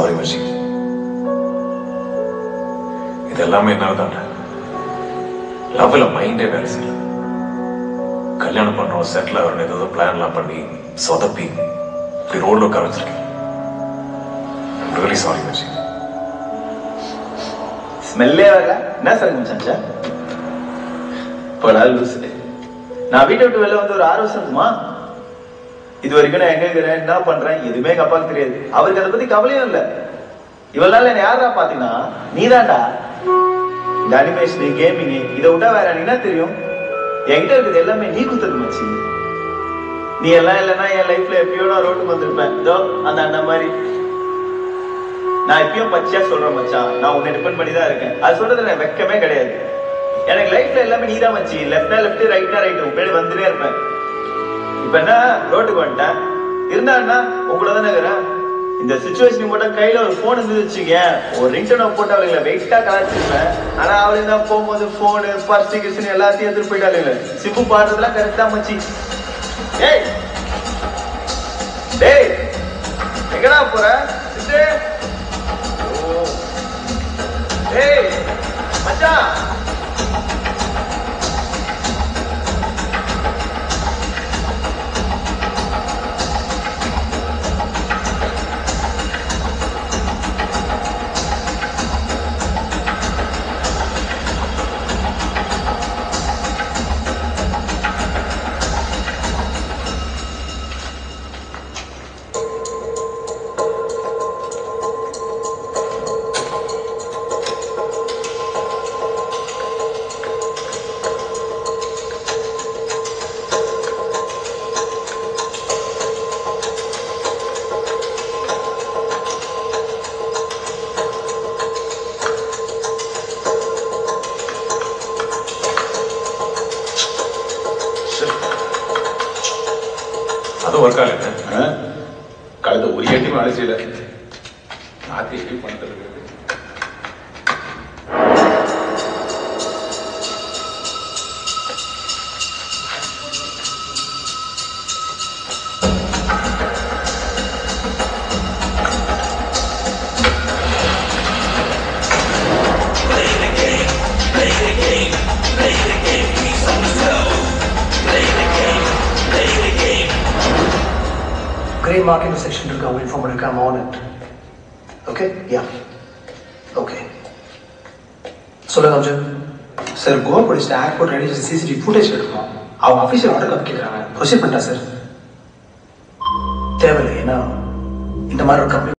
Sorry மச்சி இது எல்லாமே என்னால தானே லவ்ல மைண்டே வேலை செய்யல கல்யாணம் பண்றோம் செட்டில் ஆகணும் ஏதோ பிளான்லாம் பண்ணி சொதப்பி இப்படி ரோட்ல உட்கார வச்சிருக்கேன் ரியலி சாரி மச்சி ஸ்மெல்லே வரல என்ன சார் மச்சான்ச்சா போடா லூசு நான் வீட்டை விட்டு வெளில வந்து ஒரு ஆறு வருஷம் இருக்குமா இது வரைக்கும் நான் எங்க இருக்கிறேன் என்ன பண்றேன் எதுவுமே எங்க அப்பாவுக்கு தெரியாது அவருக்கு அதை பத்தி கவலையும் இல்ல இவ்வளவு நாள் என்ன யாரா பாத்தீங்கன்னா நீதான்டா இந்த அனிமேஷன் கேமிங் இதை விட்டா வேற எனக்கு என்ன தெரியும் என்கிட்ட இருக்குது எல்லாமே நீ குத்துறது மச்சி நீ எல்லாம் இல்லைன்னா என் லைஃப்ல எப்பயோ நான் ரோட்டுக்கு வந்திருப்பேன் இதோ அந்த அண்ணன் மாதிரி நான் இப்பயும் பச்சையா சொல்றேன் மச்சான் நான் உன்னை டிபெண்ட் பண்ணி தான் இருக்கேன் அது சொல்றது எனக்கு வெக்கமே கிடையாது எனக்கு லைஃப்ல எல்லாமே நீ தான் மச்சி லெஃப்ட்னா லெஃப்ட் ரைட்னா ரைட் உன் பேர் வந்துட்டே இருப்பேன் இப்ப என்ன ரோட்டுக்கு வந்துட்டேன் இருந்தா என்ன உங்களோட தானே இருக்கிறேன் இந்த சுச்சுவேஷன் மட்டும் கையில ஒரு போன் இருந்து வச்சுக்க ஒரு ரிங்டோனை போட்டு அவளுங்களை வெயிட்டா கலாச்சிருப்பேன் ஆனா அவளுக்கு தான் போகும்போது போனு பர்ஸ் கிஸ்னு எல்லாத்தையும் எடுத்துட்டு போயிட்டாளுங்க சிம்பு பாடுறதுலாம் கரெக்டா மச்சி ஏய் டேய் எங்கடா போற சிட்டு ஓ. ஏய் மச்சான் அதுவும் ஒர்க் ஆகல கழுத ஒரு எட்டி வேலை செய்யல நாத்தி எட்டி பணத்தில் இருக்குது Grey mark in the section to go inform when I come on it. Okay? Yeah. Okay. சொல்லுங்க Arjun sir Goa police airport ready CCTV footage எடுக்கணும் அவங்க அஃபீஷியல் ஆர்டர் காப்பி கேட்குறாங்க ப்ரொசீட் பண்ணிட்டா சார் தேவையில்லை ஏன்னா இந்த மாதிரி ஒரு கம்பெனி